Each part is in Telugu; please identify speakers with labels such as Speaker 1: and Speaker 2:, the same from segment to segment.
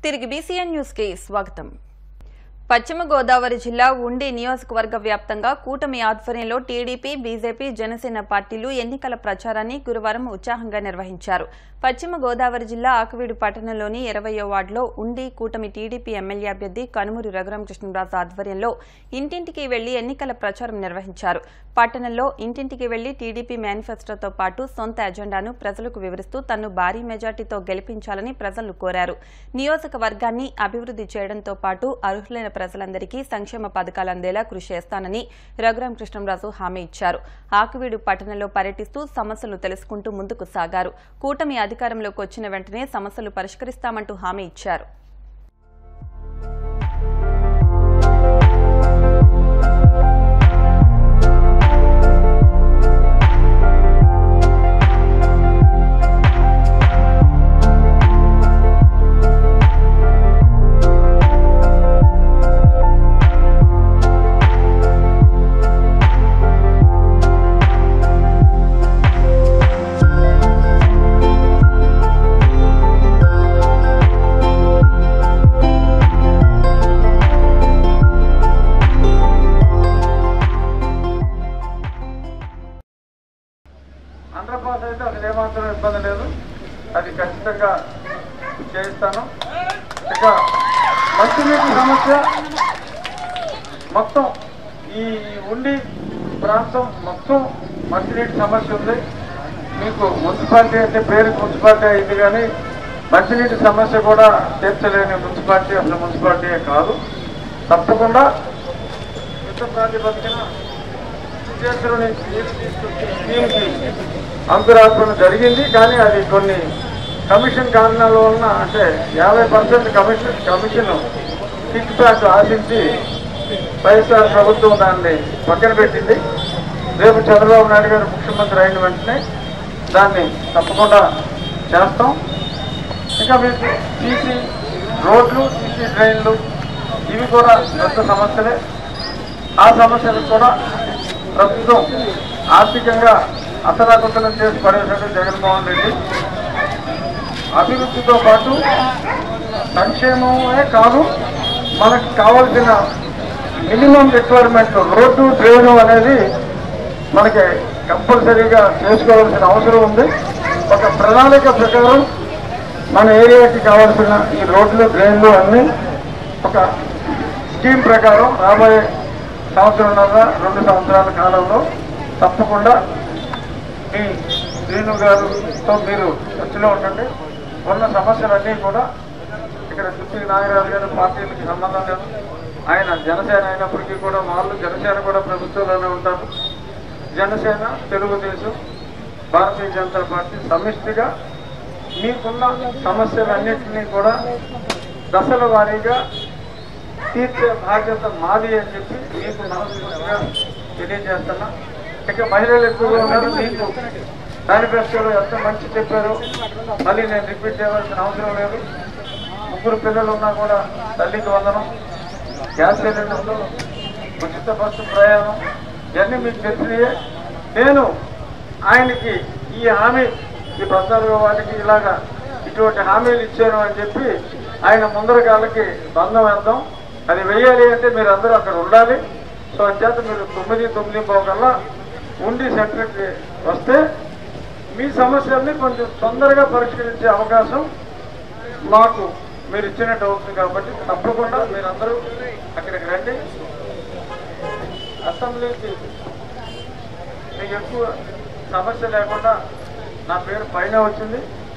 Speaker 1: తిరిగి బీసీఎన్ న్యూస్ కి స్వాగతం పశ్చిమ గోదావరి జిల్లా ఉండి నియోజకవర్గ వ్యాప్తంగా కూటమి ఆధ్వర్యంలో టీడీపీ బీజేపీ జనసేన పార్టీలు ఎన్నికల ప్రచారాన్ని గురువారం ఉత్సాహంగా నిర్వహించారు పశ్చిమ గోదావరి జిల్లా ఆకువీడు పట్టణంలోని ఇరవయో వార్డులో ఉండి కూటమి టీడీపీ ఎమ్మెల్యే అభ్యర్థి కనుమూరి రఘురామకృష్ణరాజు ఆధ్వర్యంలో ఇంటింటికి వెళ్లి ఎన్నికల ప్రచారం నిర్వహించారు పట్టణంలో ఇంటింటికి వెళ్లి టీడీపీ మేనిఫెస్టోతో పాటు సొంత ఎజెండాను ప్రజలకు వివరిస్తూ తన్ను భారీ మెజార్టీతో గెలిపించాలని ప్రజలు కోరారు నియోజకవర్గాన్ని అభివృద్ది చేయడంతో పాటు అర్హులైన ప్రజలందరికీ సంక్షేమ పథకాలు అందేలా కృషి చేస్తానని రఘురామ కృష్ణంరాజు హామీ ఇచ్చారు ఆకువీడు పట్టణంలో పర్యటిస్తూ సమస్యలు తెలుసుకుంటూ ముందుకు సాగారు కూటమి అధికారంలోకి వచ్చిన వెంటనే సమస్యలు పరిష్కరిస్తామంటూ హామీ ఇచ్చారు
Speaker 2: అండర్ పాస్ అయితే అసలు ఏమాత్రం ఇబ్బంది లేదు అది ఖచ్చితంగా చేయిస్తాను ఇక మంచినీటి సమస్య మొత్తం ఈ ఉండి ప్రాంతం మొత్తం మంచినీటి సమస్య ఉంది మీకు మున్సిపాలిటీ అంటే పేరుకి మున్సిపాలిటీ అయింది కానీ మంచినీటి సమస్య కూడా తీర్చలేని మున్సిపాలిటీ అసలు మున్సిపాలిటీ కాదు తప్పకుండా యుద్ధ ప్రాతిపదికన విద్యార్థులని స్కీమ్కి అంకురార్పణ జరిగింది కానీ అది కొన్ని కమిషన్ కారణాల వలన అంటే యాభై percent commission commission kickback ఆశించి వైఎస్ఆర్ ప్రభుత్వం దాన్ని పక్కన పెట్టింది రేపు చంద్రబాబు నాయుడు గారు ముఖ్యమంత్రి అయిన వెంటనే దాన్ని తప్పకుండా చేస్తాం ఇంకా మీకు సీసీ రోడ్లు సీసీ డ్రైన్లు ఇవి కూడా పెద్ద సమస్యలే ఆ సమస్యలకు కూడా ప్రస్తుతం ఆర్థికంగా అతలాకుతలం చేసి పడేశాడు జగన్మోహన్ రెడ్డి అభివృద్ధితో పాటు సంక్షేమమే కాదు మనకు కావలసిన మినిమం రిక్వైర్మెంట్ రోడ్డు డ్రైను అనేది మనకి కంపల్సరీగా చేసుకోవాల్సిన అవసరం ఉంది ఒక ప్రణాళిక ప్రకారం మన ఏరియాకి కావాల్సిన ఈ రోడ్లు డ్రైన్లు అన్నీ ఒక స్కీమ్ ప్రకారం రాబోయే సంవత్సరంన్నర రెండు సంవత్సరాల కాలంలో తప్పకుండా మీ శ్రీను గారుతో మీరు టచ్లో ఉండండి ఉన్న సమస్యలన్నీ కూడా ఇక్కడ చుట్టూ నాగరాజు గారు పార్టీలకి సంబంధం లేదు ఆయన జనసేన అయినప్పటికీ కూడా వాళ్ళు జనసేన కూడా ప్రభుత్వంలోనే ఉంటారు జనసేన తెలుగుదేశం భారతీయ జనతా పార్టీ సమిష్టిగా మీకున్న సమస్యలన్నింటినీ కూడా దశల వారీగా తీర్చే బాధ్యత మాది అని చెప్పి మీకు మనస్ఫూర్తిగా తెలియజేస్తున్నా ఇక మహిళలు ఎక్కువగా ఉన్నారు మీకు మేనిఫెస్టోలో ఎంత మంచి చెప్పారో మళ్ళీ నేను రిపీట్ చేయవలసిన అవసరం లేదు ముగ్గురు పిల్లలు ఉన్నా కూడా తల్లికి వందనం గ్యాస్ సిలిండర్లు ఉచిత బస్సు ప్రయాణం ఇవన్నీ మీకు తెలిసినయే నేను ఆయనకి ఈ హామీ ఈ పద్నాలుగో వాటికి ఇలాగా ఇటువంటి హామీలు ఇచ్చాను అని చెప్పి ఆయన ముందర కాళ్ళకి బంధం వేద్దాం అది వెయ్యాలి అంటే మీరు అందరూ అక్కడ ఉండాలి సో అంచేత మీరు తొమ్మిది తొమ్మిది పోకల్లా ఉండి సెంటర్కి వస్తే మీ సమస్యల్ని కొంచెం తొందరగా పరిష్కరించే అవకాశం మాకు మీరు ఇచ్చినట్టు అవుతుంది కాబట్టి తప్పకుండా మీరందరూ అక్కడికి రండి అసెంబ్లీకి మీకు ఎక్కువ సమస్య లేకుండా నా పేరు పైన వచ్చింది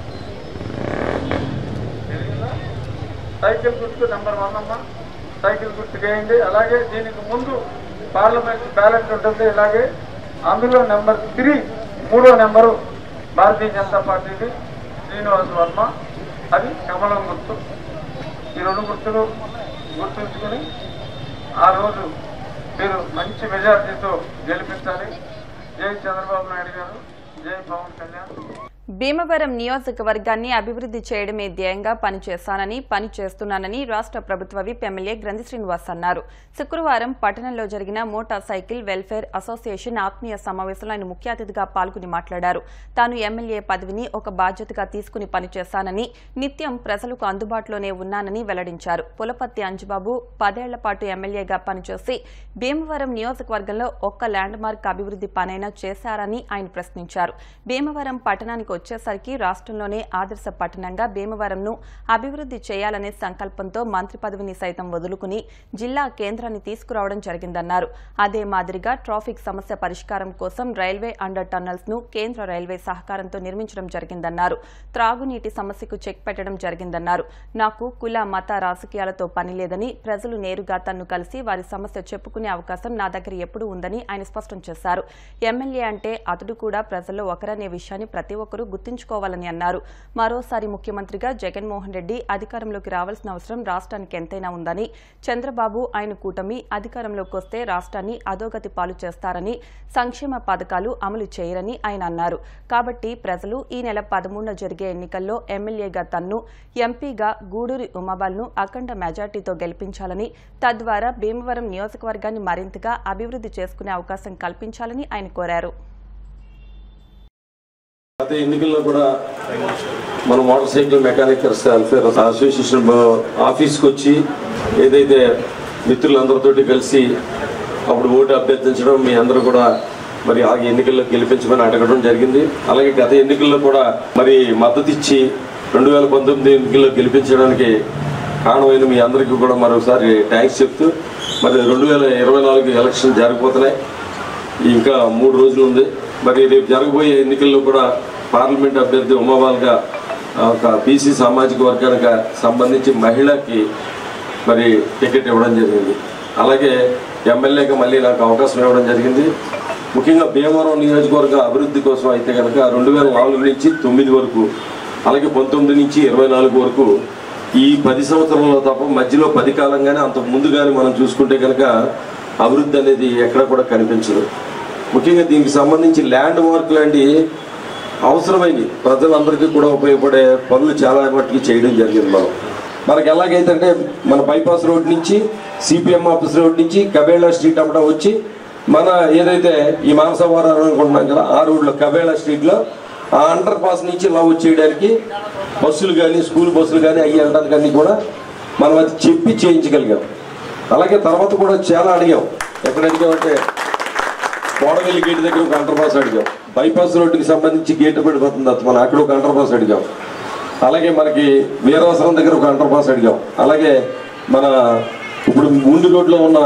Speaker 2: తెలియదా? సైకిల్ గుర్తు నెంబర్ వన్ అమ్మా సైకిల్ గుర్తు వేయండి అలాగే దీనికి ముందు పార్లమెంట్ బ్యాలెట్ ఉంటుంది ఇలాగే అందులో నెంబర్ త్రీ మూడో నెంబరు భారతీయ జనతా పార్టీది శ్రీనివాస్ వర్మ అది కమలం గుర్తు ఈ రెండు గుర్తులు గుర్తుంచుకుని ఆ రోజు మీరు మంచి మెజార్టీతో గెలిపించాలి జై చంద్రబాబు నాయుడు గారు జై పవన్ కళ్యాణ్
Speaker 1: భీమవరం నియోజకవర్గాన్ని అభివృద్ధి చేయడమే ధ్యేయంగా పనిచేస్తానని పని చేస్తున్నానని రాష్ట్ర ప్రభుత్వ విప్ ఎమ్మెల్యే గ్రంథి శ్రీనివాస్ అన్నారు శుక్రవారం పట్టణంలో జరిగిన మోటార్ సైకిల్ వెల్ఫేర్ అసోసియేషన్ ఆత్మీయ సమావేశంలో ఆయన ముఖ్య అతిథిగా పాల్గొని మాట్లాడారు తాను ఎమ్మెల్యే పదవిని ఒక బాధ్యతగా తీసుకుని పనిచేస్తానని నిత్యం ప్రజలకు అందుబాటులోనే ఉన్నానని వెల్లడించారు పులపత్తి అంజుబాబు పదేళ్ల పాటు ఎమ్మెల్యేగా పనిచేసి భీమవరం నియోజకవర్గంలో ఒక్క ల్యాండ్ మార్క్ అభివృద్ధి పనైనా చేశారని ఆయన ప్రశ్నించారు భీమవరం పట్టణానికి వచ్చేసరికి రాష్ట్రంలోనే ఆదర్శ పట్టణంగా భీమవరంను అభివృద్ధి చేయాలనే సంకల్పంతో మంత్రి పదవిని సైతం వదులుకుని జిల్లా కేంద్రాన్ని తీసుకురావడం జరిగిందన్నారు అదే మాదిరిగా ట్రాఫిక్ సమస్య పరిష్కారం కోసం రైల్వే అండర్ టన్నల్స్ ను కేంద్ర రైల్వే సహకారంతో నిర్మించడం జరిగిందన్నారు త్రాగునీటి సమస్యకు చెక్ పెట్టడం జరిగిందన్నారు నాకు కుల మత రాజకీయాలతో పని లేదని ప్రజలు నేరుగా తన్ను కలిసి వారి సమస్య చెప్పుకునే అవకాశం నా దగ్గర ఎప్పుడూ ఉందని ఆయన స్పష్టం చేశారు ఎమ్మెల్యే అంటే అతడు కూడా ప్రజల్లో ఒకరనే విషయాన్ని ప్రతి ఒక్కరూ గుర్తుంచుకోవాలని అన్నారు మరోసారి ముఖ్యమంత్రిగా జగన్మోహన్ రెడ్డి అధికారంలోకి రావాల్సిన అవసరం రాష్ట్రానికి ఎంతైనా ఉందని చంద్రబాబు ఆయన కూటమి అధికారంలోకి వస్తే రాష్ట్రాన్ని అధోగతి పాలు చేస్తారని సంక్షేమ పథకాలు అమలు చేయరని ఆయన అన్నారు కాబట్టి ప్రజలు ఈ నెల పదమూడున జరిగే ఎన్నికల్లో ఎమ్మెల్యేగా తన్ను ఎంపీగా గూడూరి ఉమాబాల్ను అఖండ మెజార్టీతో గెలిపించాలని తద్వారా భీమవరం నియోజకవర్గాన్ని మరింతగా అభివృద్ధి చేసుకునే అవకాశం కల్పించాలని ఆయన కోరారు
Speaker 3: గత ఎన్నికల్లో కూడా మన motorcycle mechanics welfare association ఆఫీస్కి వచ్చి ఏదైతే మిత్రులందరితోటి కలిసి అప్పుడు ఓటు అభ్యర్థించడం మీ అందరూ కూడా మరి ఆ ఎన్నికల్లో గెలిపించమని అడగడం జరిగింది అలాగే గత ఎన్నికల్లో కూడా మరి మద్దతు ఇచ్చి రెండు వేల పంతొమ్మిది ఎన్నికల్లో గెలిపించడానికి కారణమైన మీ అందరికీ కూడా మరొకసారి థ్యాంక్స్ చెప్తూ మరి రెండు వేల ఇరవై నాలుగు ఎలక్షన్ జరగబోతున్నాయి ఇంకా మూడు రోజులు ఉంది మరి రేపు జరగబోయే ఎన్నికల్లో కూడా పార్లమెంట్ అభ్యర్థి ఉమాబాల్గా ఒక బీసీ సామాజిక వర్గానికి సంబంధించి మహిళకి మరి టికెట్ ఇవ్వడం జరిగింది అలాగే ఎమ్మెల్యేగా మళ్ళీ నాకు అవకాశం ఇవ్వడం జరిగింది ముఖ్యంగా భీమవరం నియోజకవర్గ అభివృద్ధి కోసం అయితే కనుక రెండు వేల నాలుగు నుంచి తొమ్మిది వరకు అలాగే పంతొమ్మిది నుంచి ఇరవై నాలుగు వరకు ఈ పది సంవత్సరంలో తప్ప మధ్యలో పది కాలంగానే అంతకు ముందు కానీ మనం చూసుకుంటే కనుక అభివృద్ధి అనేది ఎక్కడ కూడా కనిపించదు ముఖ్యంగా దీనికి సంబంధించి ల్యాండ్ మార్క్ లాంటి అవసరమైనవి ప్రజలందరికీ కూడా ఉపయోగపడే పనులు చాలా మట్టుకు చేయడం జరిగింది మనం మనకి ఎలాగైతే అంటే మన బైపాస్ రోడ్ నుంచి సిపిఎం ఆఫీస్ రోడ్ నుంచి కబేళా స్ట్రీట్ అమ్మట వచ్చి మన ఏదైతే ఈ మానసవారం అనుకుంటున్నాం కదా ఆ రోడ్లో కబేళా స్ట్రీట్లో ఆ అండర్ పాస్ నుంచి లవ్ చేయడానికి బస్సులు కానీ స్కూల్ బస్సులు కానీ అయ్యి వెళ్ళడానికి అన్ని కూడా మనం అది చెప్పి చేయించగలిగాం అలాగే తర్వాత కూడా చాలా అడిగాం ఎక్కడ అడిగామంటే కోడవెల్లి గేట్ దగ్గర ఒక అండర్ పాస్ అడిగాం బైపాస్ రోడ్డుకి సంబంధించి గేట్ పడిపోతుంది అది మనం అక్కడ ఒక అండర్ పాస్ అడిగాం అలాగే మనకి వీరవసరం దగ్గర ఒక అండర్ పాస్ అడిగాం అలాగే మన ఇప్పుడు ముందు రోడ్లో ఉన్న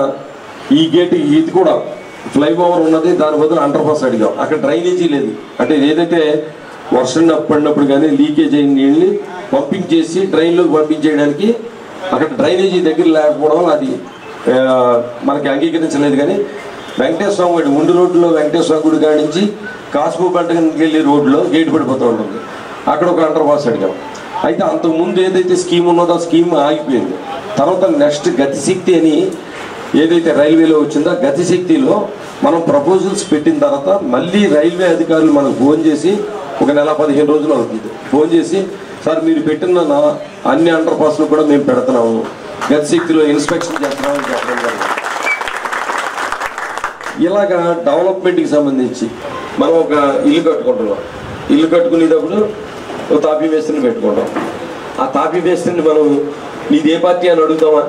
Speaker 3: ఈ గేట్ ఇది కూడా ఫ్లైఓవర్ ఉన్నది దాని బదులు అండర్ పాస్ అడిగాం అక్కడ డ్రైనేజీ లేదు అంటే ఏదైతే వర్షం పడినప్పుడు కానీ లీకేజ్ అయిన నీళ్ళని పంపింగ్ చేసి డ్రైన్లోకి పంపించేయడానికి అక్కడ డ్రైనేజీ దగ్గర లేకపోవడం అది ఆ, మనకి అంగీకరించలేదు కానీ వెంకటేశ్వర స్వామి గుడి ముందు రోడ్లో వెంకటేశ్వర స్వామి గుడి కాడి నుంచి కాసుపు పంటకి వెళ్ళే రోడ్లో గేట్ పడిపోతూ ఉంటుంది అక్కడ ఒక అండర్ పాస్ అడిగాం అయితే అంతకు ముందు ఏదైతే స్కీమ్ ఉన్నదో ఆ స్కీమ్ ఆగిపోయింది తర్వాత నెక్స్ట్ గతిశక్తి అని ఏదైతే రైల్వేలో వచ్చిందో ఆ గతిశక్తిలో మనం ప్రపోజల్స్ పెట్టిన తర్వాత మళ్ళీ రైల్వే అధికారులు మనకు ఫోన్ చేసి ఒక నెల పదిహేను రోజులు అవుతుంది ఫోన్ చేసి సార్ మీరు పెట్టిన నా అన్ని అండర్ పాస్లు కూడా మేము పెడుతున్నాము గతిశక్తిలో ఇన్స్పెక్షన్ చేస్తున్నామని చెప్పడం జరిగింది ఇలాగా డెవలప్మెంట్కి సంబంధించి మనం ఒక ఇల్లు కట్టుకుంటున్నాం ఇల్లు కట్టుకునేటప్పుడు ఒక తాపీ మేస్త్రిని పెట్టుకుంటాం ఆ తాపీ మేస్త్రిని మనం నీది ఏ పార్టీ అని అడుగుతామా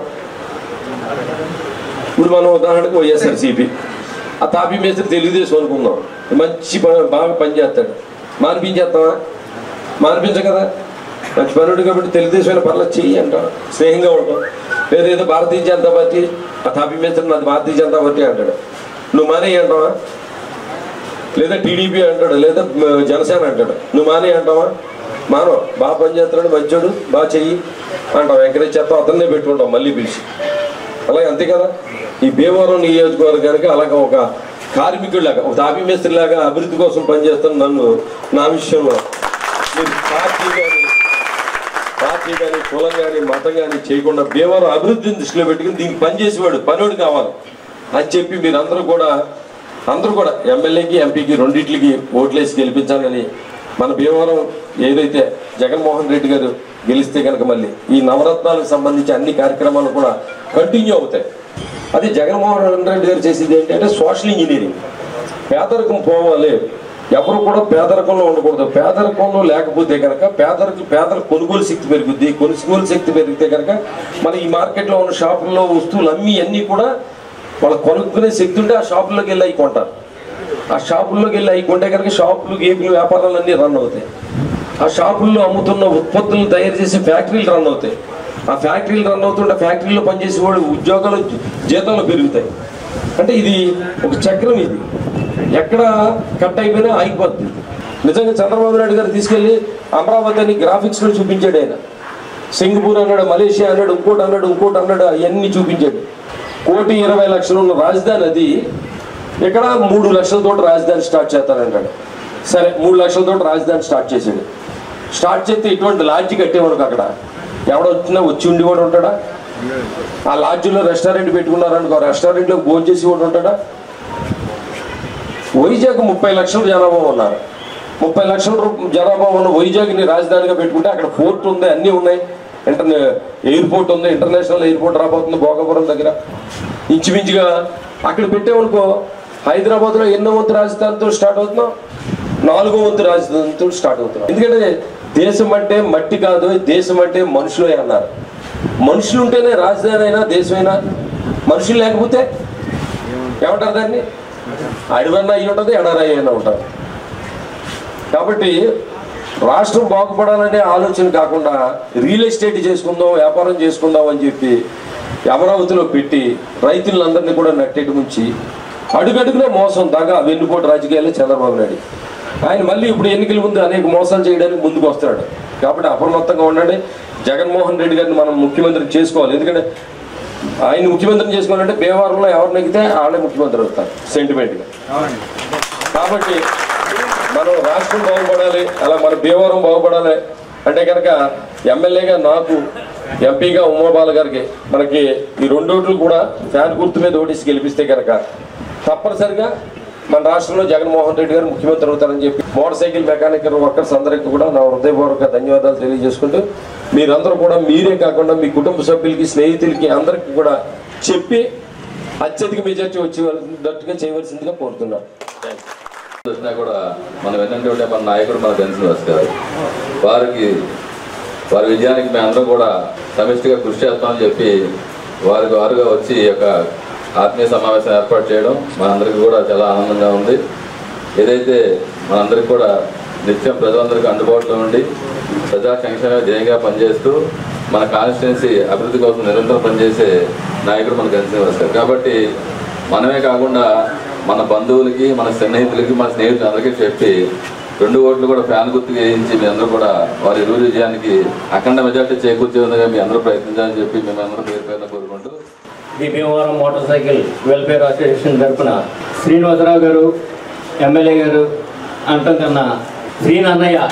Speaker 3: ఇప్పుడు మనం ఉదాహరణకు వైఎస్ఆర్సీపీ ఆ తాపీ మేస్త్రి తెలుగుదేశం అనుకుందాం మంచి ప- బాగా పనిచేస్తాడు మానిపించేస్తామా మానిపించం కదా మంచి పనుడు కాబట్టి తెలుగుదేశం పర్లేదు చెయ్యి అంటాం స్నేహంగా ఉంటాం లేదా ఏదో భారతీయ జనతా పార్టీ ఆ తాపీ మేస్త్రి నాది భారతీయ జనతా పార్టీ అంటాడు నువ్వు మానే అంటావా లేదా టీడీపీ అంటాడు లేదా మ, జనసేన అంటాడు నువ్వు మానే అంటావా మానవ బాగా పనిచేస్తున్నాడు మంచోడు బాగా చెయ్యి అంటాం ఎంకరేజ్ చేస్తాం అతన్నే పెట్టుకుంటాం మళ్ళీ పిలిచి అలాగే అంతే కదా ఈ భీమవరం నియోజకవర్గానికి అలాగే ఒక కార్మికుడిలాగా ఒక తాపీ మేస్త్రిలాగా అభివృద్ధి కోసం పనిచేస్తున్న నన్ను నా విషయంలో మీరు పార్టీ కానీ పార్టీ కానీ కులం కానీ మతం కానీ చేయకుండా భీమవరం అభివృద్ధిని దృష్టిలో పెట్టుకుని దీనికి పనిచేసేవాడు పనివాడు కావాలి అని చెప్పి మీరందరూ కూడా అందరూ కూడా ఎమ్మెల్యేకి ఎంపీకి రెండింటికి ఓట్లేసి గెలిపించాలని మన భీమవరం ఏదైతే జగన్మోహన్ రెడ్డి గారు గెలిస్తే కనుక మళ్ళీ ఈ నవరత్నాలకు సంబంధించి అన్ని కార్యక్రమాలు కూడా కంటిన్యూ అవుతాయి అది జగన్మోహన్ రెడ్డి గారు చేసేది ఏంటంటే సోషల్ ఇంజనీరింగ్ పేదరికం పోవాలి ఎవరు కూడా పేదరికంలో ఉండకూడదు పేదరికంలో లేకపోతే కనుక పేదరికి పేదల కొనుగోలు శక్తి పెరుగుద్ది కొనుగోలు శక్తి పెరిగితే కనుక మన ఈ మార్కెట్లో ఉన్న షాపుల్లో వస్తువులు అమ్మి అన్నీ కూడా వాళ్ళ కొనుక్కునే శక్తి ఉంటే ఆ షాపుల్లోకి వెళ్ళి అవి కొంటారు ఆ షాపుల్లోకి వెళ్ళి అవి కొంటే కనుక షాపులు గేపులు వ్యాపారాలు అన్నీ రన్ అవుతాయి ఆ షాపుల్లో అమ్ముతున్న ఉత్పత్తులను తయారు చేసే ఫ్యాక్టరీలు రన్ అవుతాయి ఆ ఫ్యాక్టరీలు రన్ అవుతుంటే ఫ్యాక్టరీలో పనిచేసే వాళ్ళు ఉద్యోగాలు జీతాలు పెరుగుతాయి అంటే ఇది ఒక చక్రం ఇది ఎక్కడ కట్ అయిపోయినా ఆగిపోద్ది నిజంగా చంద్రబాబు నాయుడు గారు తీసుకెళ్లి అమరావతి అని గ్రాఫిక్స్ లో చూపించాడు ఆయన సింగపూర్ అన్నాడు మలేషియా అన్నాడు ఇంకోటి అన్నాడు ఇంకోటి అన్నాడు అవన్నీ చూపించాడు కోటి ఇరవై లక్షలు ఉన్న రాజధాని అది ఇక్కడ మూడు లక్షలతో రాజధాని స్టార్ట్ చేస్తారంటాడు సరే మూడు లక్షలతో రాజధాని స్టార్ట్ చేసాడు స్టార్ట్ చేస్తే ఇటువంటి లాడ్జి కట్టేవాడు అక్కడ ఎవడో వచ్చినా వచ్చి ఉండేవాడు ఉంటాడా ఆ లాడ్జిలో రెస్టారెంట్ పెట్టుకున్నారనుకో రెస్టారెంట్లో భోజనం చేసి వాడు ఉంటాడా వైజాగ్ ముప్పై లక్షల జనాభా ఉన్నారు ముప్పై లక్షల రూ- జనాభా ఉన్న వైజాగ్ని రాజధానిగా పెట్టుకుంటే అక్కడ పోర్ట్ ఉంది అన్నీ ఉన్నాయి ఇంటర్నే ఎయిర్పోర్ట్ ఉంది ఇంటర్నేషనల్ ఎయిర్పోర్ట్ రాబోతుంది భోగపురం దగ్గర ఇంచుమించుగా అక్కడ పెట్టామనుకో హైదరాబాద్లో ఎన్నో వంతు రాజధానితో స్టార్ట్ అవుతున్నాం నాలుగో వంతు రాజధానితో స్టార్ట్ అవుతున్నాం ఎందుకంటే దేశం అంటే మట్టి కాదు దేశం అంటే మనుషులే అన్నారు మనుషులు ఉంటేనే రాజధాని అయినా దేశమైనా మనుషులు లేకపోతే ఏమంటారు దాన్ని అడవన్నా అయి ఉంటుంది ఎడరాయి అయినా ఉంటారు కాబట్టి రాష్ట్రం బాగుపడాలనే ఆలోచన కాకుండా రియల్ ఎస్టేట్ చేసుకుందాం వ్యాపారం చేసుకుందాం అని చెప్పి అమరావతిలో పెట్టి రైతులందరినీ కూడా నట్టేటి ముంచి అడుగడుగునే మోసం దాకా వెన్నుపోటు రాజకీయాలే చంద్రబాబు నాయుడు ఆయన మళ్ళీ ఇప్పుడు ఎన్నికల ముందు అనేక మోసాలు చేయడానికి ముందుకు వస్తాడు కాబట్టి అప్రమత్తంగా ఉండండి జగన్మోహన్ రెడ్డి గారిని మనం ముఖ్యమంత్రి చేసుకోవాలి ఎందుకంటే ఆయన ముఖ్యమంత్రిని చేసుకోవాలంటే భీమవరంలో ఎవరు నెగ్గితే వాళ్ళే ముఖ్యమంత్రి అవుతారు సెంటిమెంట్గా కాబట్టి మనం రాష్ట్రం బాగుపడాలి అలా మన భీమవరం బాగుపడాలి అంటే కనుక ఎమ్మెల్యేగా నాకు ఎంపీగా ఉమాబాల గారికి మనకి ఈ రెండు ఓట్లు కూడా ఫ్యాన్ గుర్తు మీద ఓటేసి గెలిపిస్తే కనుక తప్పనిసరిగా మన రాష్ట్రంలో జగన్మోహన్ రెడ్డి గారు ముఖ్యమంత్రి అవుతారని చెప్పి మోటార్ సైకిల్ మెకానిక్ వర్కర్స్ అందరికీ కూడా నా హృదయపూర్వక ధన్యవాదాలు తెలియజేసుకుంటూ మీరందరూ కూడా మీరే కాకుండా మీ కుటుంబ సభ్యులకి స్నేహితులకి అందరికీ కూడా చెప్పి అత్యధిక మెజార్టీ వచ్చేటట్టుగా చేయవలసిందిగా కోరుతున్నాను థ్యాంక్ యూ
Speaker 4: వచ్చినా కూడా మనం వెన్నంటి ఉండే మన నాయకుడు మన గణేశ్ నివాస్ గారు వారికి వారి విజయానికి మేము అందరం కూడా సమిష్టిగా కృషి చేస్తామని చెప్పి వారికి వారుగా వచ్చి ఈ యొక్క ఆత్మీయ సమావేశం ఏర్పాటు చేయడం మనందరికీ కూడా చాలా ఆనందంగా ఉంది ఏదైతే మనందరికీ కూడా నిత్యం ప్రజలందరికీ అందుబాటులో ఉండి ప్రజా సంక్షేమ ధ్యేయంగా పనిచేస్తూ మన కాన్స్టిట్యున్సీ అభివృద్ధి కోసం నిరంతరం పనిచేసే నాయకుడు మన గణేశ్ నివాస్ గారు కాబట్టి మనమే కాకుండా మన బంధువులకి మన సన్నిహితులకి మన స్నేహితులు అందరికీ చెప్పి రెండు ఓట్లు కూడా ఫ్యాన్ గుర్తుకు వేయించి మీ అందరూ కూడా వారి ఇరువురు విజయానికి అఖండ మెజార్టీ చేకూర్చే విధంగా మీ అందరూ ప్రయత్నించాలని చెప్పి మేము అందరూ పేరు పేరున కోరుకుంటూ
Speaker 5: the Bhimavaram motorcycle welfare association తరఫున శ్రీనివాసరావు గారు ఎమ్మెల్యే గారు అంటం కన్నా శ్రీనన్నయ్య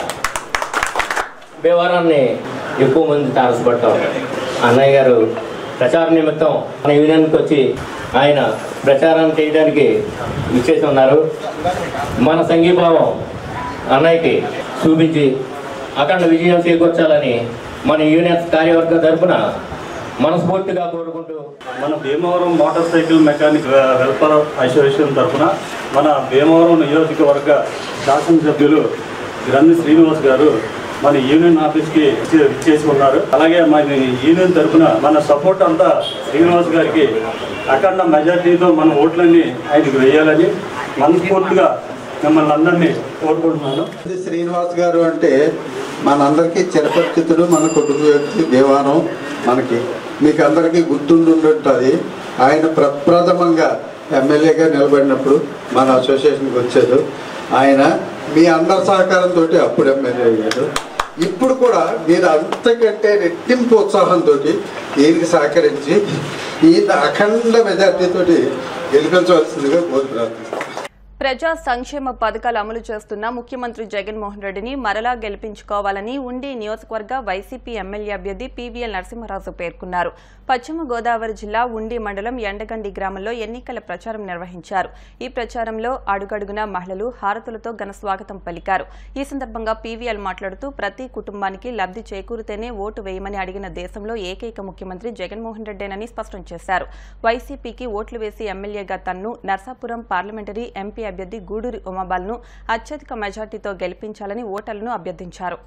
Speaker 5: భీమవరాన్ని ఎక్కువ మంది తారసపడతాం అన్నయ్య గారు ప్రచార నిమిత్తం మన యూనియన్కి వచ్చి ఆయన ప్రచారం చేయడానికి విచ్చేసి ఉన్నారు మన సంఘీభావం అన్నయ్యకి చూపించి అఖండ విజయం చేకూర్చాలని మన యూనియన్స్ కార్యవర్గ తరఫున మనస్ఫూర్తిగా కోరుకుంటూ
Speaker 6: మన Bhimavaram motorcycle mechanic welfare association తరఫున మన భీమవరం నియోజకవర్గ శాసనసభ్యులు గ్రంథి శ్రీనివాస్ గారు మన యూనియన్ ఆఫీస్కి ఇచ్చే- ఇచ్చేసి ఉన్నారు అలాగే మన యూనియన్ తరఫున మన సపోర్ట్ అంతా శ్రీనివాస్ గారికి అఖండ మెజార్టీతో మన ఓట్లన్నీ ఆయనకు వేయాలని మనస్ఫూర్తిగా మిమ్మల్ని అందరినీ కోరుకుంటున్నాను
Speaker 7: ఇది శ్రీనివాస్ గారు అంటే మనందరికీ చిరపరిచితుడు మన కుటుంబ వ్యక్తి దేవానం మనకి మీకు అందరికీ గుర్తుండుంటుంది ఆయన ప్రప్రథమంగా ఎమ్మెల్యేగా నిలబడినప్పుడు మన అసోసియేషన్కి వచ్చారు ఆయన మీ అందరి సహకారంతో అప్పుడు ఎమ్మెల్యే అయ్యాడు ఇప్పుడు కూడా మీరు అంతకంటే రెట్టింపు ఉత్సాహంతో ఈయనకి సహకరించి ఈయన అఖండ మెజార్టీతోటి గెలిపించవలసిందిగా కోరుతున్నాను
Speaker 1: ప్రజా సంక్షేమ పథకాలు అమలు చేస్తున్న ముఖ్యమంత్రి జగన్మోహన్ రెడ్డిని మరలా గెలిపించుకోవాలని ఉండి నియోజకవర్గ వైసీపీ ఎమ్మెల్యే అభ్యర్థి పీవీఎల్ నరసింహరాజు పేర్కొన్నారు పశ్చిమ గోదావరి జిల్లా ఉండి మండలం ఎండగండి గ్రామంలో ఎన్నికల ప్రచారం నిర్వహించారు ఈ ప్రచారంలో అడుగడుగున మహిళలు హారతులతో ఘన స్వాగతం పలికారు ఈ సందర్భంగా పీవీఎల్ మాట్లాడుతూ ప్రతి కుటుంబానికి లబ్ధి చేకూరితేనే ఓటు వేయమని అడిగిన దేశంలో ఏకైక ముఖ్యమంత్రి జగన్మోహన్ రెడ్డేనని స్పష్టం చేశారు వైసీపీకి ఓట్లు వేసి ఎమ్మెల్యేగా తన్ను నర్సాపురం పార్లమెంటరీ ఎంపీ అభ్యర్థి గూడూరి ఉమాబాల్ను అత్యధిక మెజార్టీతో గెలిపించాలని ఓటర్లను అభ్యర్థించారు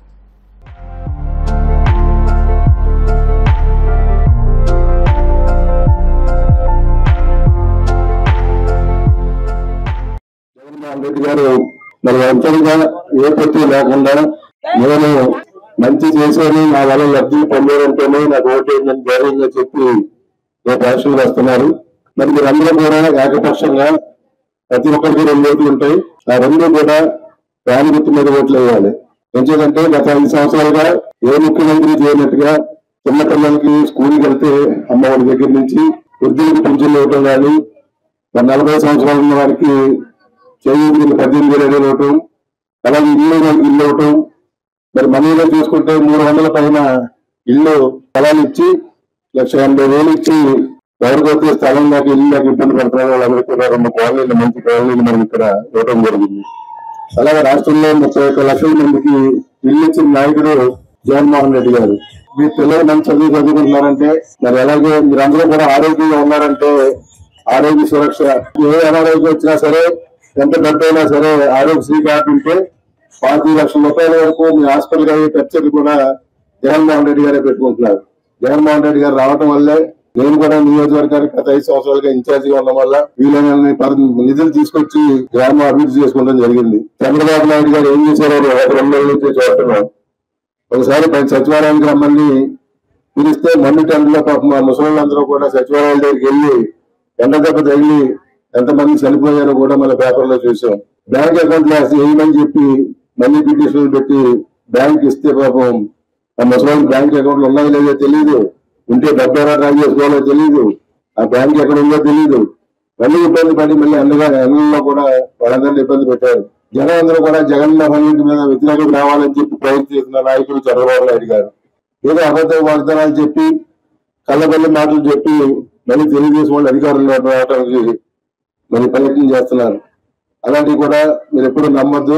Speaker 8: జగన్మోహన్ రెడ్డి గారు మరి ఒంటరిగా ఏ పొత్తు లేకుండా నేను మంచి చేశాను నా వల్ల లబ్ధి పొందారంటేనే నాకు ఓటేయమని ధైర్యంగా చెప్పి రేపు ఎలక్షన్ వస్తున్నారు మరి మీరందరూ కూడా ఏకపక్షంగా ప్రతి ఒక్కరికి రెండు ఓట్లు ఉంటాయి ఆ రెండు కూడా ప్రాణ గుర్తు మీద ఓట్లు వేయాలి ఎందుకంటే గత ఐదు సంవత్సరాలుగా ఏ ముఖ్యమంత్రి చేయనట్టుగా చిన్న పిల్లలకి స్కూల్కి వెళ్తే అమ్మఒడి దగ్గర నుంచి వృద్ధులకు పింఛన్లు ఇవ్వటం కానీ మరి నలభై సంవత్సరాలు ఉన్న వారికి చేయూరికి పద్దెనిమిది వేలు ఇవ్వటం అలాగే ఇల్లు వాళ్ళకి ఇల్లు ఇవ్వటం మరి మనీలో చూసుకుంటే మూడు వందల పైన ఇల్లు స్థలాలు ఇచ్చి లక్ష ఎనభై వేలు ఇచ్చి ఎవరికొస్తే స్థలం నాకు ఇల్లు నాకు ఇబ్బంది పడుతున్నారు వాళ్ళందరూ కూడా రెండు కాలనీలు మంచి కాలనీలు మనం ఇక్కడ ఇవ్వడం జరిగింది అలాగే రాష్ట్రంలో ముప్పై ఒక్క లక్షల మందికి ఇల్లు ఇచ్చిన నాయకుడు జగన్మోహన్ రెడ్డి గారు మీ పిల్లలు మంచి చదువు చదువుకుంటున్నారంటే మరి అలాగే మీరందరూ కూడా ఆరోగ్యంగా ఉన్నారంటే ఆరోగ్య సురక్ష ఏ అనారోగ్యం వచ్చినా సరే ఎంత డబ్బు అయినా సరే ఆరోగ్యశ్రీ కార్డు ఉంటే పాతిక లక్షల రూపాయల వరకు మీ హాస్పిటల్ అయ్యే ఖర్చులు కూడా జగన్మోహన్ రెడ్డి గారే పెట్టుకుంటున్నారు జగన్మోహన్ రెడ్డి గారు రావటం వల్లే నేను కూడా నియోజకవర్గానికి గత ఐదు సంవత్సరాలుగా ఇన్ఛార్జ్ గా ఉండడం వల్ల వీలైన పద- నిధులు తీసుకొచ్చి గ్రామం అభివృద్ధి చేసుకోవడం జరిగింది చంద్రబాబు నాయుడు గారు ఏం చేశారో ఒక రెండు నెలల నుంచి చూస్తున్నాం ఒకసారి పై సచివాలయానికి రమ్మని పిలిస్తే మన్ను టెంట్లో పాపం మా ముసలిళ్ళందరూ కూడా సచివాలయాల దగ్గరికి వెళ్ళి ఎండ దెబ్బ తగిలి ఎంతమంది చనిపోయారో కూడా మన పేపర్లో చూసాం బ్యాంక్ అకౌంట్ వేయమని చెప్పి మనీ పిటిషన్ పెట్టి బ్యాంక్ ఇస్తే పాపం ఆ ముసలి బ్యాంక్ అకౌంట్లు ఉన్నాయో లేదో తెలియదు ఉంటే డబ్బు ఎలా డ్రా చేసుకోవాలో తెలియదు ఆ బ్యాంక్ ఎక్కడ ఉందో తెలియదు మళ్ళీ ఇబ్బంది పడి మళ్ళీ అన్నగా అన్నంలో కూడా వాళ్ళందరినీ ఇబ్బంది పెట్టారు జనం అందరూ కూడా జగన్మోహన్ రెడ్డి మీద వ్యతిరేకత రావాలని చెప్పి ప్రయత్నిస్తున్న నాయకుడు చంద్రబాబు నాయుడు గారు ఏదో అబద్ధ వాగ్దానాలు చెప్పి కళ్ళబల్లి మాటలు చెప్పి మళ్ళీ తెలుగుదేశం వాళ్ళు అధికారంలో రావడానికి మరి ప్రయత్నం చేస్తున్నారు అలాంటివి కూడా మీరు ఎప్పుడు నమ్మద్దు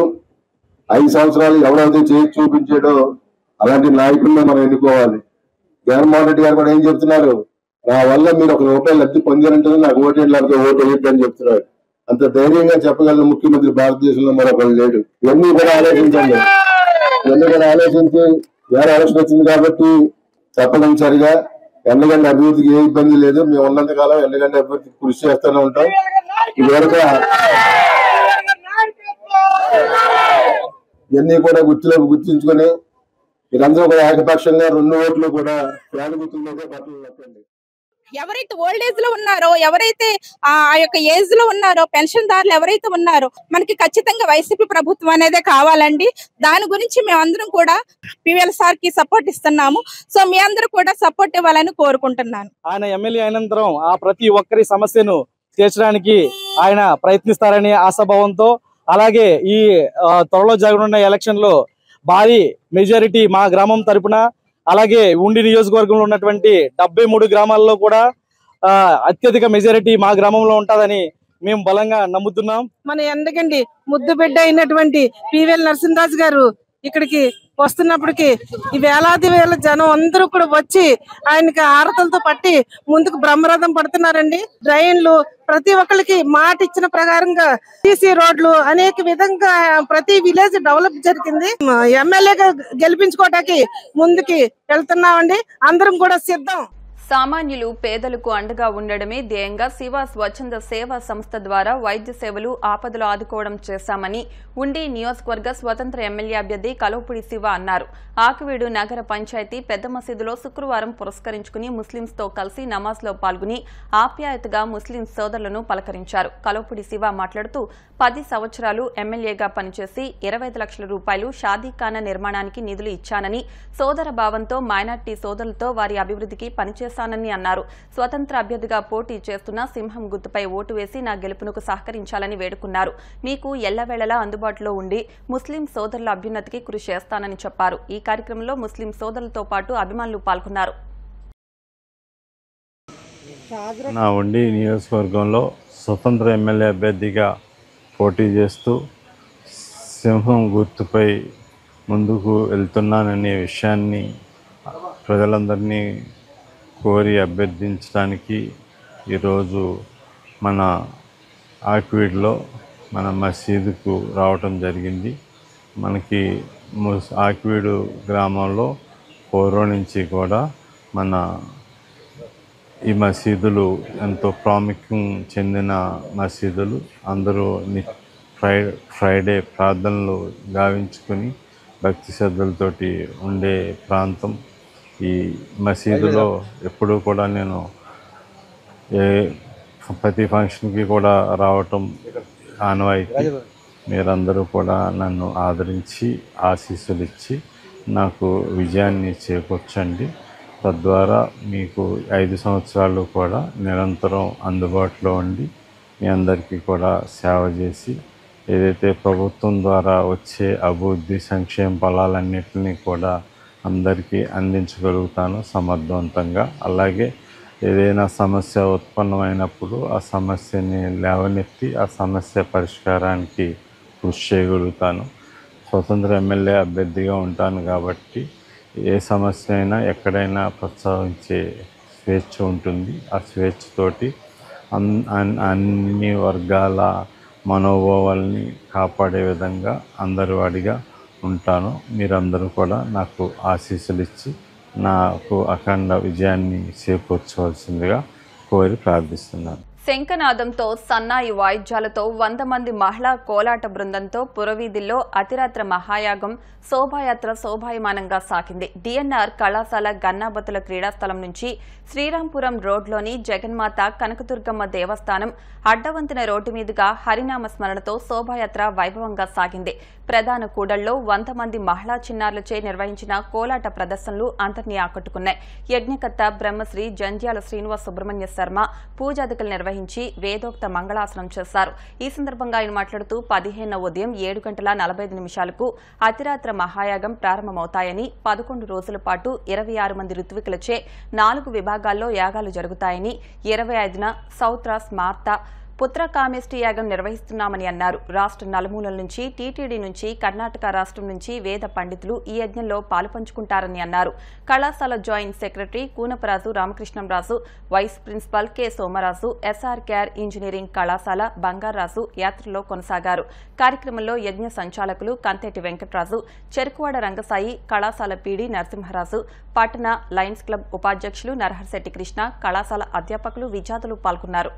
Speaker 8: ఐదు సంవత్సరాలు ఎవరైతే చేసి చూపించాడో అలాంటి నాయకుడిని మనం ఎన్నుకోవాలి జగన్మోహన్ రెడ్డి గారు కూడా ఏం చెప్తున్నారు నా వల్ల మీరు ఒక రూపాయలు లబ్ధి పొందారంటే నాకు ఓటు లేకపోతే ఓటు వేయద్దు అని చెప్తున్నారు అంత ధైర్యంగా చెప్పగల ముఖ్యమంత్రి భారతదేశంలో మరొకరు లేడు ఇవన్నీ కూడా ఆలోచించండి ఇవన్నీ కూడా ఆలోచించి వేరే ఆలోచన వచ్చింది కాబట్టి తప్పనిసరిగా ఎండగండి అభివృద్ధికి ఏ ఇబ్బంది లేదు మేము ఉన్నంత కాలం ఎండగండి అభివృద్ధికి కృషి చేస్తూనే ఉంటాం ఇది వరకు ఇవన్నీ కూడా గుర్తులో గుర్తించుకొని మీరందరూ కూడా ఏకపక్షంగా రెండు ఓట్లు కూడా ప్రాణ గుర్తులకే బట్టలు నొక్కండి
Speaker 9: ఎవరైతే ఓల్డ్ ఏజ్ లో ఉన్నారో ఎవరైతే ఆ ఆ యొక్క ఏజ్ లో ఉన్నారో పెన్షన్ దారులు ఎవరైతే ఉన్నారో మనకి ఖచ్చితంగా వైసీపీ ప్రభుత్వం అనేదే కావాలండి దాని గురించి మేమందరం కూడా పివిఎల్ సార్ కి సపోర్ట్ ఇస్తున్నాము సో మీ అందరూ కూడా సపోర్ట్ ఇవ్వాలని కోరుకుంటున్నాను
Speaker 10: ఆయన ఎమ్మెల్యే అయినంతరం ఆ ప్రతి ఒక్కరి సమస్యను తీర్చడానికి ఆయన ప్రయత్నిస్తారని ఆశాభావంతో అలాగే ఈ ఆ, త్వరలో జరగనున్న ఎలక్షన్ లో భారీ మెజారిటీ మా గ్రామం తరపున అలాగే ఉండి నియోజకవర్గంలో ఉన్నటువంటి డెబ్బై మూడు గ్రామాల్లో కూడా ఆ, అత్యధిక మెజారిటీ మా గ్రామంలో ఉంటుందని మేము బలంగా నమ్ముతున్నాం
Speaker 11: మన ఎందుకండి ముద్దు బిడ్డ అయినటువంటి పివిఎల్ నరసింహరాజు గారు ఇక్కడికి వస్తున్నప్పటికి ఈ వేలాది వేల జనం అందరూ కూడా వచ్చి ఆయనకి ఆరతలతో పట్టి ముందుకు బ్రహ్మరథం పడుతున్నారండి డ్రైన్లు ప్రతి ఒక్కరికి మాట ఇచ్చిన ప్రకారంగా సీసీ రోడ్లు అనేక విధంగా ప్రతి విలేజ్ డెవలప్ జరిగింది ఎమ్మెల్యేగా గెలిపించుకోవటానికి ముందుకి వెళ్తున్నామండి అందరం కూడా సిద్ధం
Speaker 1: సామాన్యులు పేదలకు అండగా ఉండడమే ధ్యేయంగా శివ స్వచ్ఛంద సేవా సంస్థ ద్వారా వైద్య సేవలు ఆపదలు ఆదుకోవడం చేశామని ఉండి నియోజకవర్గ స్వతంత్ర ఎమ్మెల్యే అభ్యర్థి కలోపుడి శివ అన్నారు ఆకివీడు నగర పంచాయతీ పెద్ద మసీదులో శుక్రవారం పురస్కరించుకుని ముస్లింస్తో కలిసి నమాజ్లో పాల్గొని ఆప్యాయతగా ముస్లిం సోదరులను పలకరించారు కలోపుడి శివ మాట్లాడుతూ పది సంవత్సరాలు ఎమ్మెల్యేగా పనిచేసి ఇరవై ఐదు లక్షల రూపాయలు షాదీఖానా నిర్మాణానికి నిధులు ఇచ్చానని సోదర భావంతో మైనార్టీ సోదరులతో వారి అభివృద్ధికి పనిచేస్తానని పనిచేస్తానని అన్నారు స్వతంత్ర అభ్యర్థిగా పోటీ చేస్తున్న సింహం గుర్తుపై ఓటు వేసి నా గెలుపునకు సహకరించాలని వేడుకున్నారు మీకు ఎల్లవేళలా అందుబాటులో ఉండి ముస్లిం సోదరుల అభ్యున్నతికి కృషి చేస్తానని చెప్పారు ఈ కార్యక్రమంలో ముస్లిం సోదరులతో పాటు అభిమానులు పాల్గొన్నారు
Speaker 12: నా ఉండి నియోజకవర్గంలో స్వతంత్ర ఎమ్మెల్యే అభ్యర్థిగా పోటీ చేస్తూ సింహం గుర్తుపై ముందుకు వెళ్తున్నాననే విషయాన్ని ప్రజలందరినీ కోరి అభ్యర్థించడానికి ఈరోజు మన ఆక్వీడ్లో మన మసీదుకు రావటం జరిగింది మనకి ముస్ ఆక్వీడు గ్రామంలో పూర్వం నుంచి కూడా మన ఈ మసీదులు ఎంతో ప్రాముఖ్యం చెందిన మసీదులు అందరూ ని ఫ్రై ఫ్రైడే ప్రార్థనలు గావించుకొని భక్తి శ్రద్ధలతోటి ఉండే ప్రాంతం ఈ మసీదులో ఎప్పుడూ కూడా నేను ఏ ప్రతి ఫంక్షన్కి కూడా రావటం ఆనవాయితీ మీరందరూ కూడా నన్ను ఆదరించి ఆశీస్సులు ఇచ్చి నాకు విజయాన్ని చేకూర్చండి తద్వారా మీకు ఐదు సంవత్సరాలు కూడా నిరంతరం అందుబాటులో ఉండి మీ అందరికీ కూడా సేవ చేసి ఏదైతే ప్రభుత్వం ద్వారా వచ్చే అభివృద్ధి సంక్షేమ ఫలాలన్నింటినీ కూడా అందరికీ అందించగలుగుతాను సమర్థవంతంగా అలాగే ఏదైనా సమస్య ఉత్పన్నమైనప్పుడు ఆ సమస్యని లేవనెత్తి ఆ సమస్య పరిష్కారానికి కృషి చేయగలుగుతాను స్వతంత్ర ఎమ్మెల్యే అభ్యర్థిగా ఉంటాను కాబట్టి ఏ సమస్య అయినా ఎక్కడైనా ప్రస్తావించే స్వేచ్ఛ ఉంటుంది ఆ స్వేచ్ఛతోటి అన్ అన్- అన్ని వర్గాల మనోభావాల్ని కాపాడే విధంగా అందరి వాడిగా ఉంటాను మీరందరూ కూడా నాకు ఆశీస్సులు ఇచ్చి నాకు అఖండ విజయాన్ని చేకూర్చవలసిందిగా కోరి ప్రార్థిస్తున్నాను
Speaker 1: శంఖనాదంతో సన్నాయి వాయిద్యాలతో వంద మంది మహిళా కోలాట బృందంతో పురవీధుల్లో అతిరాత్ర మహాయాగం శోభాయాత్ర శోభాయమానంగా సాగింది డిఎన్ఆర్ కళాశాల గన్నాబతుల క్రీడాస్థలం నుంచి శ్రీరాంపురం రోడ్లోని జగన్మాత కనకదుర్గమ్మ దేవస్థానం అడ్డవంతెన రోడ్డు మీదుగా హరినామ స్మరణతో శోభాయాత్ర వైభవంగా సాగింది ప్రధాన కూడళ్లో వంద మంది మహిళా చిన్నారులచే నిర్వహించిన కోలాట ప్రదర్శనలు అందరినీ ఆకట్టుకున్నాయి యజ్ఞకర్త బ్రహ్మశ్రీ జంధ్యాల శ్రీనివాస్ సుబ్రహ్మణ్య శర్మ పూజాదికలు నిర్వహించి వేదోక్త మంగళాసనం చేశారు ఈ సందర్భంగా ఆయన మాట్లాడుతూ పదిహేను ఉదయం ఏడు గంటల నలభై ఐదు నిమిషాలకు అతిరాత్ర మహాయాగం ప్రారంభమవుతాయని పదకొండు రోజుల పాటు ఇరవై ఆరు మంది ఋత్వికులచే నాలుగు విభాగాల్లో యాగాలు జరుగుతాయని ఇరవై ఐదున సౌత్రాస్ మార్తా పుత్రకామేష్టి యాగం నిర్వహిస్తున్నామని అన్నారు రాష్ట్ర నలుమూలల నుంచి టీటీడీ నుంచి కర్ణాటక రాష్ట్రం నుంచి వేద పండితులు ఈ యజ్ఞంలో పాలుపంచుకుంటారని అన్నారు కళాశాల joint secretary Kunaparaju Ramakrishnamraju vice principal K Somaraju SRKR engineering కళాశాల బంగారాజు యాత్రలో కొనసాగారు కార్యక్రమంలో యజ్ఞ సంచాలకులు కంతేటి వెంకటరాజు చెరుకువాడ రంగసాయి కళాశాల పీడీ నరసింహరాజు పట్టణ లయన్స్ క్లబ్ ఉపాధ్యక్షులు నరహర్శెట్టి కృష్ణ కళాశాల అధ్యాపకులు విద్యార్థులు పాల్గొన్నారు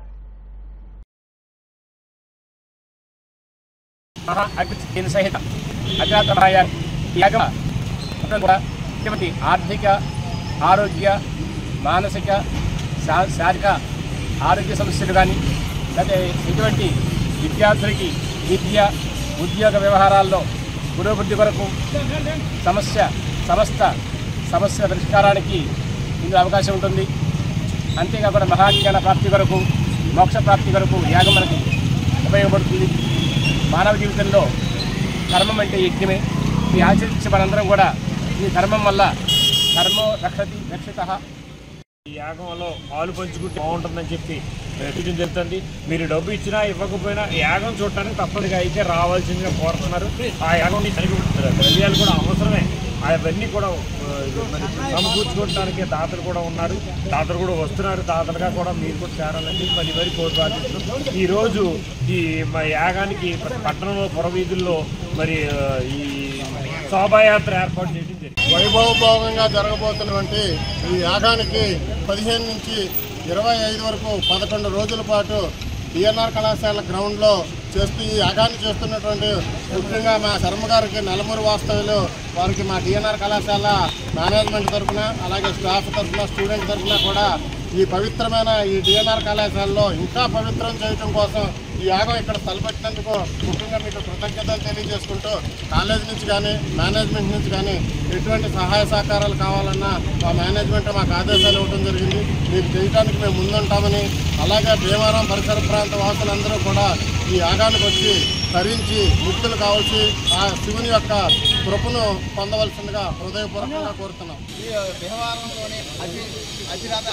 Speaker 13: మహా అగ్ని సహిత అజాత మహాయా యాగం మొత్తం కూడా ఇటువంటి ఆర్థిక ఆరోగ్య మానసిక శా- శారీరక ఆరోగ్య సమస్యలు కానీ లేకపోతే ఎటువంటి విద్యార్థులకి విద్య ఉద్యోగ వ్యవహారాల్లో పురోభివృద్ధి కొరకు సమస్య సమస్త సమస్య పరిష్కారానికి ఇందులో అవకాశం ఉంటుంది అంతేకాకుండా మహాజ్ఞాన ప్రాప్తి కొరకు మోక్ష ప్రాప్తి కొరకు యాగం మనకి ఉపయోగపడుతుంది మానవ జీవితంలో కర్మం అంటే యజ్ఞమే ఇది ఆచరించి మనందరం కూడా ఈ కర్మం వల్ల కర్మో రక్షతి రక్షిత
Speaker 14: ఈ యాగంలో పాలు పంచుకుంటే బాగుంటుందని చెప్పి ప్రకటించడం జరుగుతుంది మీరు డబ్బు ఇచ్చినా ఇవ్వకపోయినా యాగం చూడటానికి తప్పనిగా అయితే రావాల్సిందిగా కోరుతున్నారు ఆ యాగం ద్రవ్యాలు కూడా అవసరమే అవన్నీ కూడా ఆ, మరి సమకూర్చుకోవడానికి దాతలు కూడా ఉన్నారు దాతలు కూడా వస్తున్నారు దాతలుగా కూడా మీరు కూడా చేరాలని మరి మరి కోరి ప్రార్థిస్తున్నాం ఈరోజు ఈ మా యాగానికి పట్టణంలో పురవీధుల్లో మరి ఆ, ఈ శోభాయాత్ర ఏర్పాటు చేయడం జరిగింది
Speaker 15: వైభవభోగంగా జరగబోతున్నటువంటి ఈ యాగానికి పదిహేను నుంచి ఇరవై ఐదు వరకు పదకొండు రోజుల పాటు డిఎన్ఆర్ కళాశాల గ్రౌండ్లో చేస్తూ ఈ యాగాన్ని చేస్తున్నటువంటి ముఖ్యంగా మా శర్మ గారికి నలుగురు వాస్తవ్యులు వారికి మా డిఎన్ఆర్ కళాశాల మేనేజ్మెంట్ తరఫున అలాగే స్టాఫ్ తరఫున స్టూడెంట్ తరఫున కూడా ఈ పవిత్రమైన ఈ డిఎన్ఆర్ కళాశాలలో ఇంకా పవిత్రం చేయడం కోసం ఈ యాగం ఇక్కడ తలపెట్టినందుకు ముఖ్యంగా మీకు కృతజ్ఞతలు తెలియజేసుకుంటూ కాలేజ్ నుంచి కానీ మేనేజ్మెంట్ నుంచి కానీ ఎటువంటి సహాయ సహకారాలు కావాలన్నా మా మేనేజ్మెంట్ మాకు ఆదేశాలు ఇవ్వడం జరిగింది మీకు చేయడానికి మేము ముందుంటామని అలాగే భీమవరం పరిసర ప్రాంత వాసులందరూ కూడా ఈ యాగానికి వచ్చి ధరించి ముక్తులు కావాల్సి ఆ శివుని యొక్క కృపను పొందవలసిందిగా హృదయపూర్వకంగా కోరుతున్నాం
Speaker 16: ఈ భీమవరంలోని అతి అతిరాత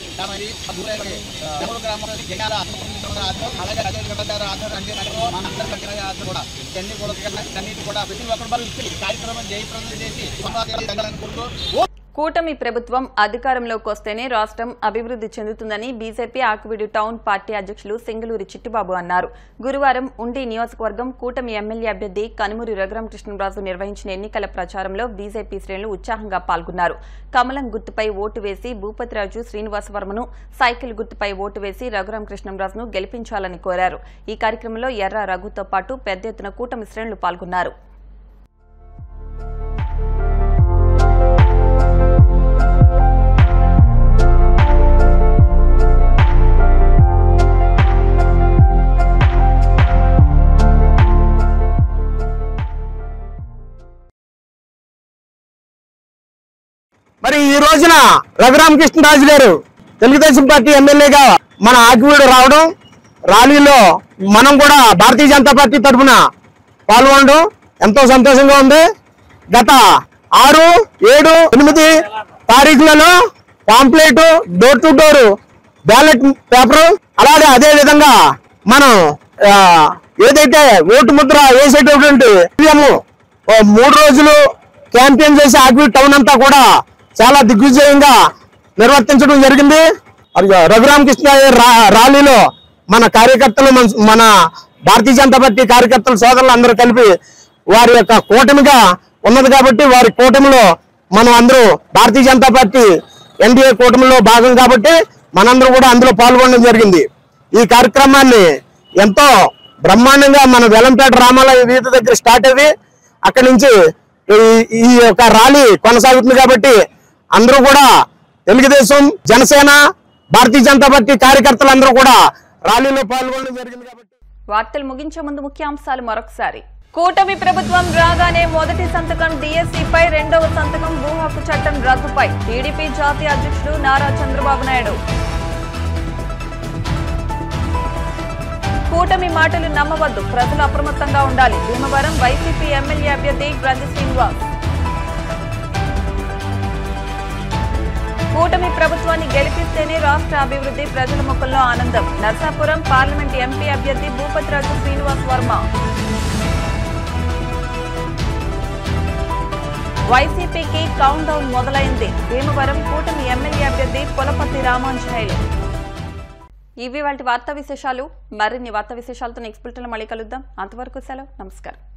Speaker 16: గ్రామంలో జనాల అలాగే రజత ఆధార్ అంటే మన అందరి దగ్గర ఆధార్ కూడా ఇవన్నీ కూడా అన్నిటి కూడా ప్రతి ఒక్కరు వాళ్ళు ఈ కార్యక్రమం జయప్రదం చేసి అనుకుంటూ
Speaker 1: కూటమి ప్రభుత్వం అధికారంలోకి వస్తేనే రాష్ట్రం అభివృద్ధి చెందుతుందని బీజేపీ ఆకువీడు టౌన్ పార్టీ అధ్యక్షులు సింగలూరి చిట్టిబాబు అన్నారు గురువారం ఉండి నియోజకవర్గం కూటమి ఎమ్మెల్యే అభ్యర్థి కనుమూరి రఘురామకృష్ణరాజు నిర్వహించిన ఎన్నికల ప్రచారంలో బీజేపీ శ్రేణులు ఉత్సాహంగా పాల్గొన్నారు కమలం గుర్తుపై ఓటు వేసి భూపతిరాజు శ్రీనివాసవర్మను సైకిల్ గుర్తుపై ఓటు వేసి రఘురామకృష్ణరాజును గెలిపించాలని కోరారు ఈ కార్యక్రమంలో ఎర్ర రఘుతో పాటు పెద్ద ఎత్తున కూటమి శ్రేణులు పాల్గొన్నారు
Speaker 17: మరి ఈ రోజున రఘురామకృష్ణరాజు గారు తెలుగుదేశం పార్టీ ఎమ్మెల్యేగా మన ఆకివీడు రావడం ర్యాలీలో మనం కూడా భారతీయ జనతా పార్టీ తరఫున పాల్గొనడం ఎంతో సంతోషంగా ఉంది గత ఆరు ఏడు ఎనిమిది తారీఖులలో pamphlet door to door ballot paper అలాగే అదే విధంగా మనం ఆ, ఏదైతే ఓటు ముద్ర వేసేటటువంటి ఈవీఎం ఓ మూడు రోజులు క్యాంపెయిన్ చేసి ఆక్విడ్ టౌన్ అంతా కూడా చాలా దిగ్విజయంగా నిర్వర్తించడం జరిగింది మరి రఘురామకృష్ణ రా- ర్యాలీలో మన కార్యకర్తలు మన మన భారతీయ జనతా పార్టీ కార్యకర్తల సోదరులు అందరూ కలిపి వారి యొక్క కూటమిగా ఉన్నది కాబట్టి వారి కూటమిలో మనం అందరూ భారతీయ జనతా పార్టీ ఎన్డీఏ కూటమిలో భాగం కాబట్టి మనందరూ కూడా అందులో పాల్గొనడం జరిగింది ఈ కార్యక్రమాన్ని ఎంతో బ్రహ్మాండంగా మన వెలంపేట రామాలయ వీధి దగ్గర స్టార్ట్ అయ్యి అక్కడి నుంచి ఈ- ఈ యొక్క ర్యాలీ కొనసాగుతుంది కాబట్టి అందరూ కూడా తెలుగుదేశం జనసేన భారతీయ జనతా పార్టీ కార్యకర్తలు అందరూ కూడా ర్యాలీలో పాల్గొనడం జరిగింది కాబట్టి
Speaker 1: వార్తలు ముగించే ముందు ముఖ్యాంశాలు మరొకసారి కూటమి ప్రభుత్వం రాగానే మొదటి సంతకం డిఎస్సిపై రెండవ సంతకం భూ హక్కు చట్టం రద్దుపై టీడీపీ జాతీయ అధ్యక్షుడు నారా చంద్రబాబు నాయుడు కూటమి మాటలు నమ్మవద్దు ప్రజలు అప్రమత్తంగా ఉండాలి భీమవరం వైసీపీ ఎమ్మెల్యే అభ్యర్థి గ్రంథి శ్రీనివాస్ కూటమి ప్రభుత్వాన్ని గెలిపిస్తేనే రాష్ట్ర అభివృద్ధి ప్రజల ముఖంలో ఆనందం నర్సాపురం పార్లమెంట్ ఎంపీ అభ్యర్థి భూపతిరాజు శ్రీనివాస్ వర్మ వైసీపీకి కౌంట్ డౌన్ మొదలైంది భీమవరం కూటమి ఎమ్మెల్యే అభ్యర్థి పొలపర్తి రామాంజనేయులు ఇవి వాటి వార్తా విశేషాలు మరిన్ని వార్తా విశేషాలతో నెక్స్ట్ బులెటిన్లో మళ్ళీ కలుద్దాం అంతవరకు సెలవు నమస్కారం